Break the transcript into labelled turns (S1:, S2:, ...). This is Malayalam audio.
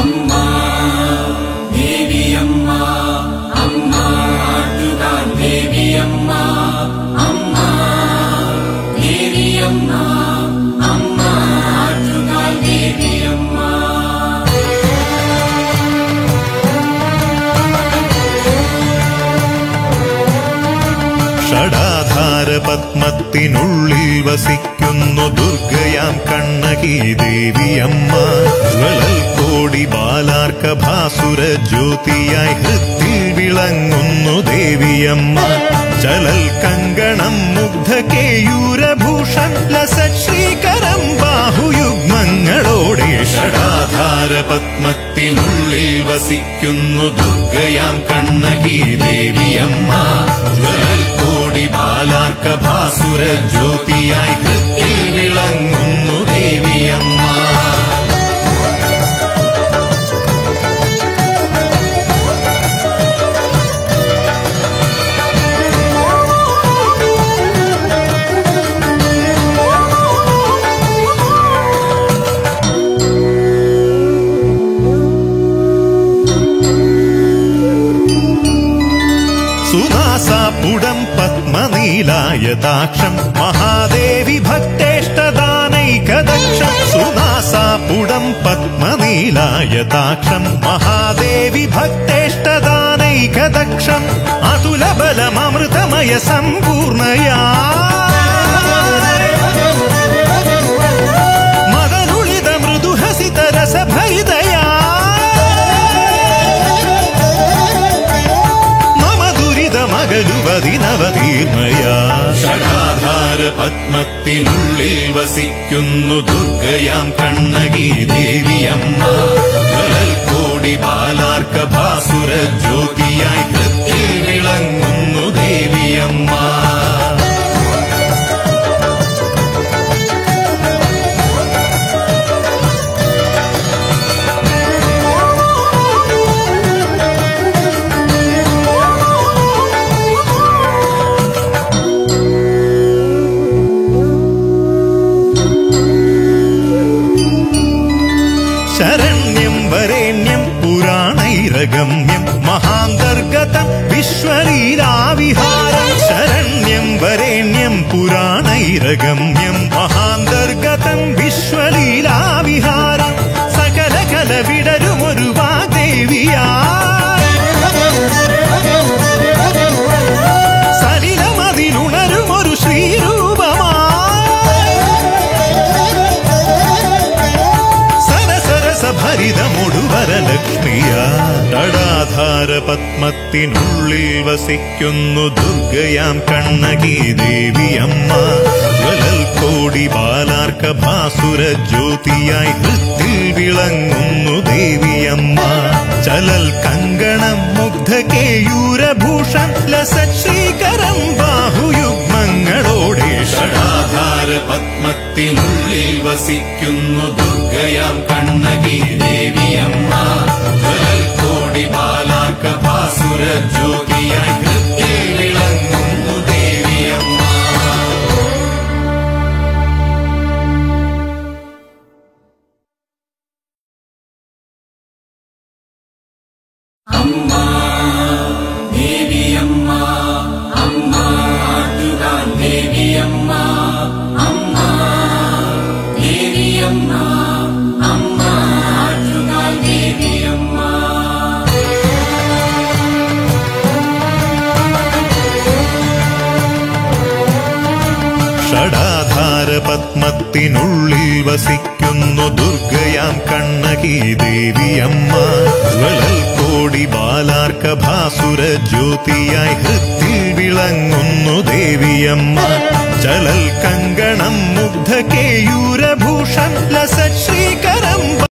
S1: അമ്മ ദേവിയമ്മ അമ്മ ആറ്റുകാൽ ദേവിയമ്മ അമ്മ ദേവിയമ്മ അമ്മ ആറ്റുകാൽ ദേവിയമ്മ
S2: ഷടാധാര പത്മത്തിനുള്ളിൽ വസിക്കുന്നു ദുർഗയാം കണ്ണകി ദേവിയമ്മ ജ്വലൽ കോടി ബാലാർക്ക ഭാസുര ജ്യോതിയായി ഹൃത്തിൽ വിളങ്ങുന്നു ദേവിയമ്മ ചലൽ കങ്കണം മുഗ്ധ കേയൂരഭൂഷൺ ലസശ്രീകരം ബാഹുയുഗ്മങ്ങളോടെ ഷടാധാര പത്മത്തിനുള്ളിൽ വസിക്കുന്നു ദുർഗയാം കണ്ണകി ദേവിയമ്മ ജ്വലൽ കോടി ബാലാർക്ക ഭാസുര ജ്യോതിയായി ഹൃത്തിൽ വിളങ്ങുന്നു ദേവിയമ്മ സുനാസാപുടം പത്മനീലായതാക്ഷം മഹാദേവി ഭക്തേഷ്ടദാനൈകദക്ഷം സുനാസാപുടം പത്മനീലായതാക്ഷം മഹാദേവി ഭക്തേഷ്ടദാനൈകദക്ഷം അതുലബലമൃതമയ സമ്പൂർണയാ മദനുളിത മൃദുഹസിത രസഭരിതയാ മമ ദുരിതമകലുവതിനവതീർണയാ ഷടാധാര പത്മത്തിനുള്ളിൽ വസിക്കുന്നു ദുർഗയാം കണ്ണകി ദേവിയമ്മ ജ്വലൽ കോടി ബാലാർക്ക ഭാസുര ജ്യോതിയായി കൃത്തിൽ വിളങ്ങുന്നു ദേവിയമ്മ ശരണ്യം വരേണ്യം പുരാണൈരഗമ്യം മഹാന്തർഗതം വിശ്വലീലാവിഹാരം ശരണ്യം വരേണ്യം പുരാണൈരഗമ്യം മഹാന്തർഗതം വിശ്വലീലാവിഹാരം സകല കല വിടരുമൊരു വാദേവിയാ സലിലമതിലുണരുമൊരു ശ്രീരൂപമാ സരസരസ ഭരിതമൊടുവരലക്ഷ്മിയ തടാധാര പത്മത്തിനുള്ളിൽ വസിക്കുന്നു ദുർഗയാം കണ്ണകി ദേവിയമ്മ ജ്വലൽ കോടി ബാലാർക്ക ഭാസുര ജ്യോതിയായി ഹൃത്തിൽ വിളങ്ങുന്നു ദേവിയമ്മ ചലൽ കങ്കണം മുഗ്ധ കേയൂരഭൂഷൺ ലസശ്രീകരം ബാഹുയുഗ്മങ്ങളോടെ ഷടാധാര പത്മത്തിനുള്ളിൽ വസിക്കുന്നു ദുർഗയാം കണ്ണകി ദേവിയമ്മ ജ്വലൽ കോടി ബാലാർക്ക ഭാസുര ജ്യോതിയായി ഹൃത്തിൽ വിളങ്ങുന്നു ദേവിയമ്മ
S1: അമ്മ ദേവിയമ്മ അമ്മ ആറ്റുകാൽ ദേവിയമ്മ അമ്മ ദേവിയമ്മ അമ്മ ആറ്റുകാൽ ദേവിയമ്മ
S2: ഷടാധാര പത്മത്തിനുള്ളിൽ വസിക്കുന്നു ദുർഗയാം കണ്ണകി ദേവിയമ്മ ജ്വലൽ കോടി ബാലാർക്ക ഭാസുര ജ്യോതിയായി ഹൃത്തിൽ വിളങ്ങുന്നു ദേവിയമ്മ ചലൽ കങ്കണം മുഗ്ധ കേയൂരഭൂഷൺ ലസശ്രീകരം